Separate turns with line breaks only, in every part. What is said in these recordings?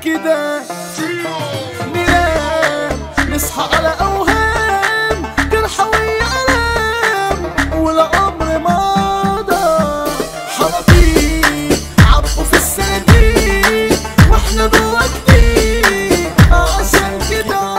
كده ننام نصحى على اوهام جرح ويألم والعمر مضى حرابيب عبوا في الصناديق واحنا جوا جديد عشان كده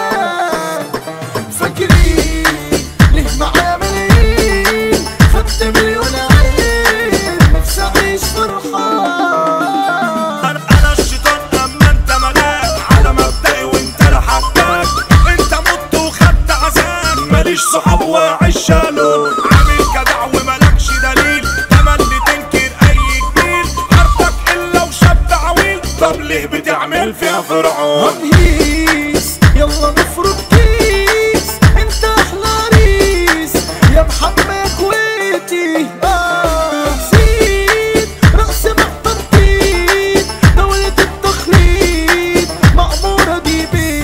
فاكرين ليه معايا ملايين خدت مليون عين نفسي اعيش فرحان
انا انا الشيطان اما انت ملاك على مبدئي وانت لا حباك انت مت وخدت عذاب ماليش صحاب واعيش شالون عامل جدع وملكش دليل تملي تنكر اي جميل عارفك الا وشاب عويل طب ليه بتعمل فيها فرعون
هنهيس يلا نفرض كيس انت احلى ريس يا محمد كويتي آه زيد رأس محطتين دولة التخليد مأمورة دي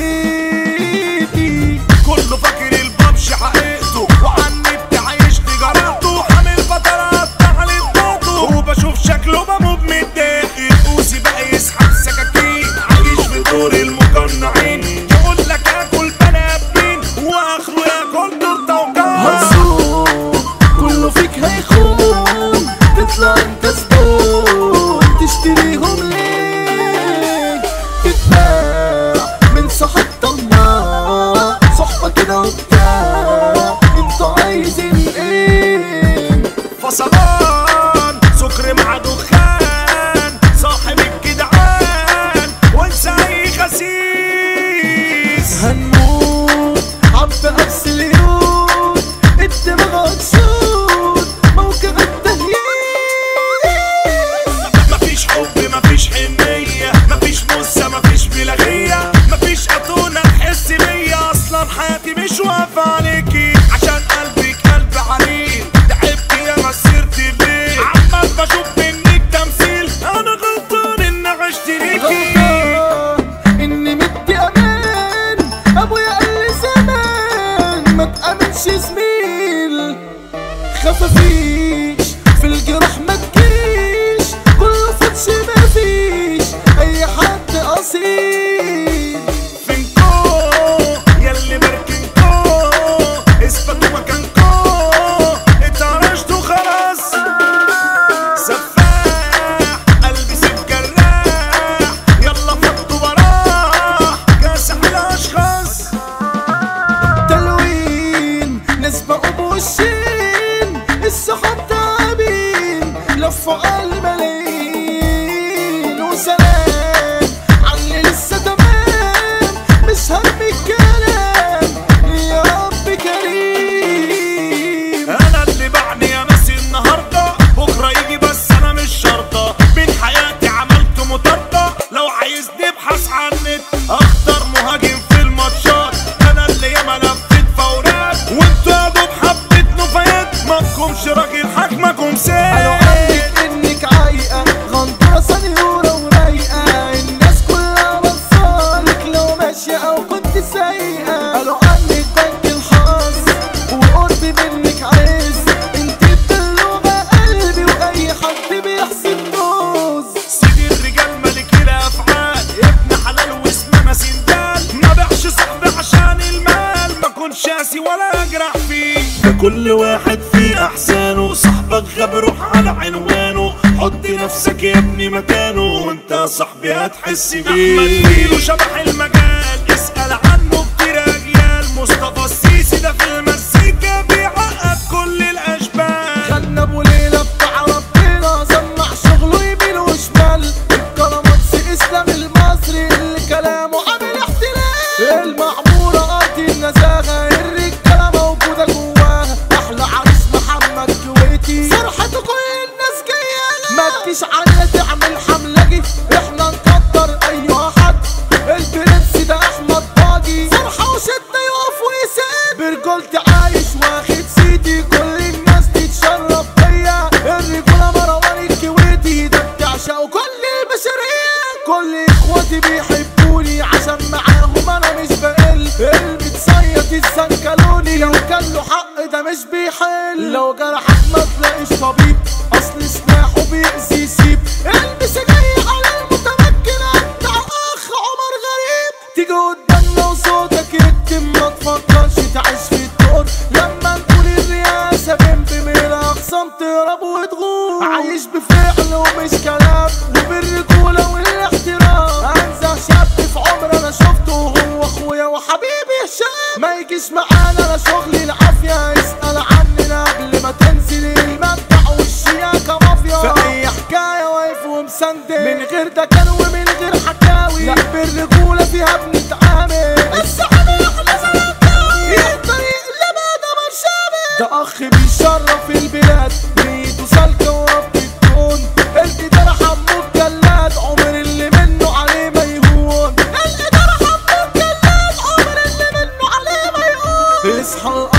بيتي
كله فاكر البابش حقيقته وعني بتعيش في جرأته حامل فترات تعلم ضغطه وبشوف شكله بموت متضايق يبوسي بقى يسحب سكاكين عايش في دور المقنعين يقول لك اكل بني ادمين واخره ياكل تورته وكان
مرسوم كله فيك هيخون تطلع انت زبون تشتريهم ليه تتباع من صاحب طماع صحبة كده وبتاع انتوا عايزين ايه
فصلان سكر مع دخان صاحب الجدعان وانسى اي خسيس
هنموت عم بقبس اليوم الدماغ هتشوت موقع التهييس
مفيش حب مفيش حنية مفيش موسى مفيش بلاغية مفيش أتونة تحس بيا أصلا حياتي مش واقفة عليكي عشان قلبك قلب عليل تعبت يا مسيرت بيه عمال بشوف منك تمثيل أنا غلطان إني عشت ليكي
غلطان اني مدي امان ابويا قال لي زمان ما تامنش زميل خفافيش في الجرح ما تجيش كله فتش ما فيش اي حد اصيل
فينكو ياللي مركنكو اثبتوا مكانكو اتعرشتوا خلاص سفاح قلبي سيف جراح يلا فضوا براح كاسح الاشخاص
تلوين نسبة بوشين الصحاب تعبين لفوا الملايين وسلام علي لسه تمام مش هم الكلام يا رب كريم
انا اللي بعني يا ناسي النهارده بكره يجي بس انا مش شرطه من حياتي عملت مطارده لو عايزني ابحث عن النت اختار مهاجم في الماتشات انا اللي ياما لفيت فورات وانتوا يا دوب حبيت نفايات ما تكونش راجل حكمكم
قالوا
سيد
عنك انك عايقة غندورة سنيورة ورايقة الناس كلها بصالك لو ماشية او كنت سايقة قالوا عنك بنك الحظ وقرب منك عز انت الدلوعة قلبي واي حد بيحسب موز
سيدي الرجال ملك الافعال ابن حلال واسمنا سندال ما بيعش صاحبي عشان المال ما كنش قاسي ولا اجرح فيه ده كل واحد فيه احسانه صاحبك غاب روح على عنوانه حط نفسك يا ابني مكانه وانت يا صاحبي هتحس بيه احمد ميدو شبح المجال اسال عنه كتير اجيال مصطفى السيسي ده في المزيكا بيعقد كل الاشبال
خلنا ابو ليلى بتاع ربنا سمع شغله يمين وشمال الكرامات اسلام المصري اللي كلامه عامل احتلال المعمورة ارض النزاهة الرجالة موجودة جواها احلى عريس محمد كويتي فرحته كل الناس جاية ما تجيش عليا تعمل حملة جي احنا نقدر اي حد البرنس ده احمد باجي فرحة وشدة يقف ويساب برجولتي عايش واخد سيدي كل الناس تتشرف بيا الرجولة مروان الكويتي ده بتعشقه كل البشرية كل اخواتي بيحبوني عشان معاهم انا مش بقل المتصيد الزنكلوني لو كان له حق ده مش بيحل لو جرحك ما تلاقيش طبيب اصل سلاحه بيأذي يسيب البس جاي على المتمكن بتاع اخ عمر اصحى